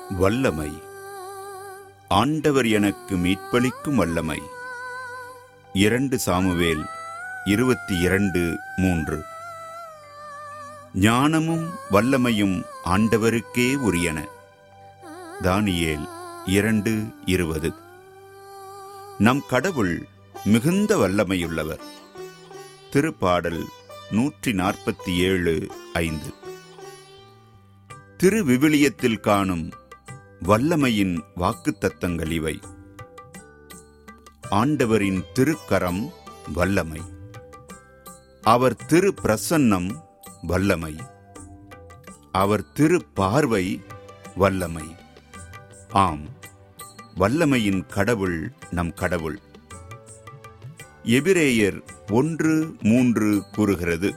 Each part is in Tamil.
வல்லமை ஆண்டவர் எனக்கு மீட்பளிக்கும் வல்லமை இரண்டு சாமுவேல் இருபத்தி இரண்டு மூன்று ஞானமும் வல்லமையும் ஆண்டவருக்கே உரியன தானியேல் இரண்டு இருபது நம் கடவுள் மிகுந்த வல்லமையுள்ளவர் திருப்பாடல் நூற்றி நாற்பத்தி ஏழு ஐந்து திரு விவிலியத்தில் காணும் வல்லமையின் வாக்குத்தத்தங்கள் இவை ஆண்டவரின் திருக்கரம் வல்லமை அவர் திரு பிரசன்னம் வல்லமை அவர் திரு பார்வை வல்லமை ஆம் வல்லமையின் கடவுள் நம் கடவுள் எபிரேயர் ஒன்று மூன்று கூறுகிறது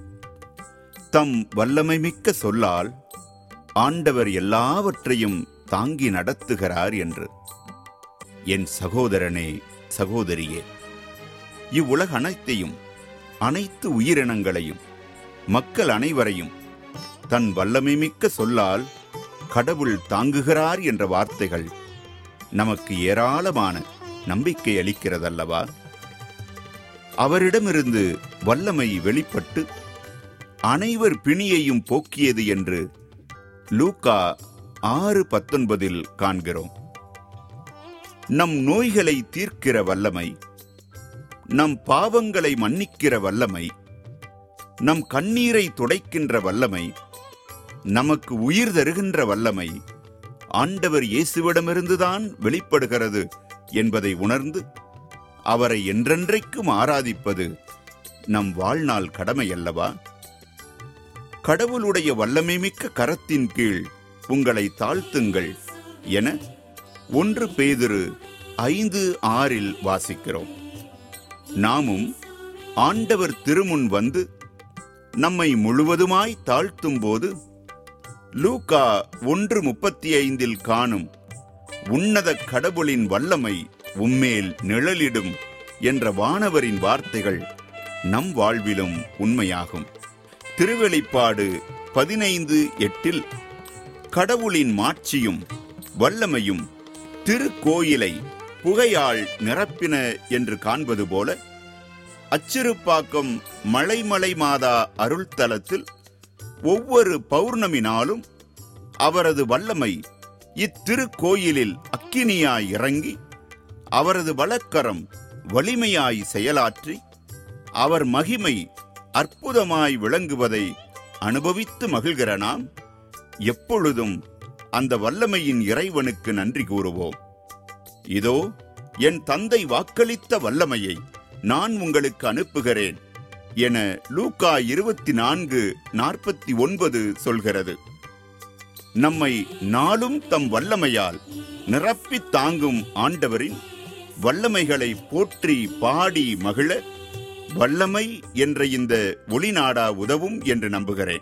தம் வல்லமைமிக்க சொல்லால் ஆண்டவர் எல்லாவற்றையும் தாங்கி நடத்துகிறார் என்று என் சகோதரனே சகோதரியே இவ்வுலக அனைத்தையும் அனைத்து உயிரினங்களையும் மக்கள் அனைவரையும் தன் வல்லமைமிக்க சொல்லால் கடவுள் தாங்குகிறார் என்ற வார்த்தைகள் நமக்கு ஏராளமான நம்பிக்கை அளிக்கிறதல்லவா அவரிடமிருந்து வல்லமை வெளிப்பட்டு அனைவர் பிணியையும் போக்கியது என்று லூக்கா ஆறு பத்தொன்பதில் காண்கிறோம் நம் நோய்களை தீர்க்கிற வல்லமை நம் பாவங்களை மன்னிக்கிற வல்லமை நம் கண்ணீரை துடைக்கின்ற வல்லமை நமக்கு உயிர் தருகின்ற வல்லமை ஆண்டவர் இயேசுவிடமிருந்துதான் வெளிப்படுகிறது என்பதை உணர்ந்து அவரை என்றென்றைக்கும் ஆராதிப்பது நம் வாழ்நாள் கடமையல்லவா கடவுளுடைய வல்லமைமிக்க கரத்தின் கீழ் உங்களை தாழ்த்துங்கள் என ஒன்று பேதுரு ஐந்து ஆறில் வாசிக்கிறோம் நாமும் ஆண்டவர் திருமுன் வந்து நம்மை முழுவதுமாய் தாழ்த்தும் போது லூகா ஒன்று முப்பத்தி ஐந்தில் காணும் உன்னத கடவுளின் வல்லமை உம்மேல் நிழலிடும் என்ற வானவரின் வார்த்தைகள் நம் வாழ்விலும் உண்மையாகும் திருவெளிப்பாடு பதினைந்து எட்டில் கடவுளின் மாட்சியும் வல்லமையும் திருக்கோயிலை புகையால் நிரப்பின என்று காண்பது போல அச்சிறுப்பாக்கம் மலைமலை மாதா அருள்தலத்தில் ஒவ்வொரு பௌர்ணமி நாளும் அவரது வல்லமை இத்திருக்கோயிலில் அக்கினியாய் இறங்கி அவரது வழக்கரம் வலிமையாய் செயலாற்றி அவர் மகிமை அற்புதமாய் விளங்குவதை அனுபவித்து மகிழ்கிற நாம் எப்பொழுதும் அந்த வல்லமையின் இறைவனுக்கு நன்றி கூறுவோம் இதோ என் தந்தை வாக்களித்த வல்லமையை நான் உங்களுக்கு அனுப்புகிறேன் என லூக்கா இருபத்தி நான்கு நாற்பத்தி ஒன்பது சொல்கிறது நம்மை நாளும் தம் வல்லமையால் நிரப்பித் தாங்கும் ஆண்டவரின் வல்லமைகளை போற்றி பாடி மகிழ வல்லமை என்ற இந்த ஒளிநாடா உதவும் என்று நம்புகிறேன்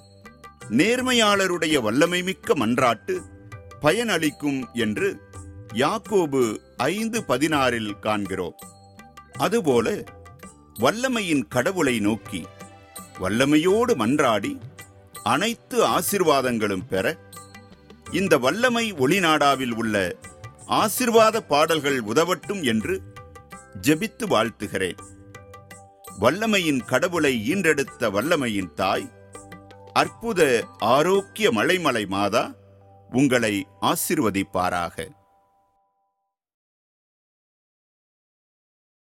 நேர்மையாளருடைய வல்லமை மிக்க மன்றாட்டு பயனளிக்கும் என்று யாக்கோபு ஐந்து பதினாறில் காண்கிறோம் அதுபோல வல்லமையின் கடவுளை நோக்கி வல்லமையோடு மன்றாடி அனைத்து ஆசிர்வாதங்களும் பெற இந்த வல்லமை ஒளிநாடாவில் உள்ள ஆசிர்வாத பாடல்கள் உதவட்டும் என்று ஜெபித்து வாழ்த்துகிறேன் வல்லமையின் கடவுளை ஈன்றெடுத்த வல்லமையின் தாய் அற்புத ஆரோக்கிய மலைமலை மாதா உங்களை ஆசிர்வதிப்பாராக